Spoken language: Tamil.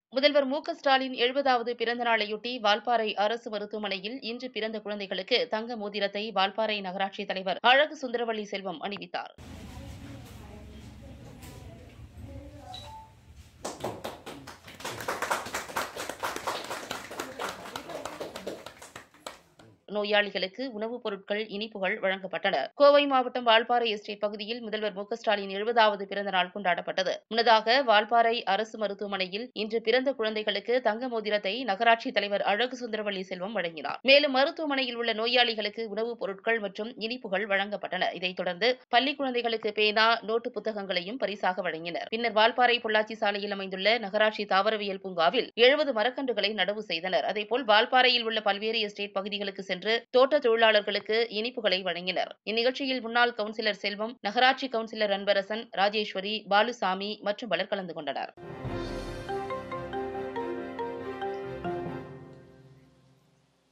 முதல்வர் மு க ஸ்டாலின் எழுபதாவது பிறந்த நாளையொட்டி வால்பாறை அரசு மருத்துவமனையில் இன்று பிறந்த குழந்தைகளுக்கு தங்க மோதிரத்தை வால்பாறை நகராட்சித் தலைவர் அழகு சுந்தரவள்ளி செல்வம் அணிவித்தார் நோயாளிகளுக்கு உணவுப் பொருட்கள் இனிப்புகள் வழங்கப்பட்டன கோவை மாவட்டம் வால்பாறை எஸ்டேட் பகுதியில் முதல்வர் மு க ஸ்டாலின் எழுபதாவது பிறந்த நாள் கொண்டாடப்பட்டது முன்னதாக வால்பாறை அரசு மருத்துவமனையில் இன்று பிறந்த குழந்தைகளுக்கு தங்க மோதிரத்தை நகராட்சி தலைவர் அழகு சுந்தரவள்ளி செல்வம் வழங்கினார் மேலும் மருத்துவமனையில் உள்ள நோயாளிகளுக்கு உணவுப் பொருட்கள் மற்றும் இனிப்புகள் வழங்கப்பட்டன இதைத் தொடர்ந்து பள்ளி குழந்தைகளுக்கு பேனா நோட்டு புத்தகங்களையும் பரிசாக வழங்கினர் பின்னர் வால்பாறை பொள்ளாச்சி சாலையில் அமைந்துள்ள நகராட்சி தாவரவியல் பூங்காவில் எழுபது மரக்கன்றுகளை நடவு செய்தனர் அதேபோல் வால்பாறையில் உள்ள பல்வேறு எஸ்டேட் பகுதிகளுக்கு சென்று தோட்ட தொழிலாளர்களுக்கு இனிப்புகளை வழங்கினர் இந்நிகழ்ச்சியில் முன்னாள் கவுன்சிலர் செல்வம் நகராட்சி கவுன்சிலர் அன்பரசன் ராஜேஸ்வரி பாலுசாமி மற்றும் பலர் கலந்து கொண்டனர்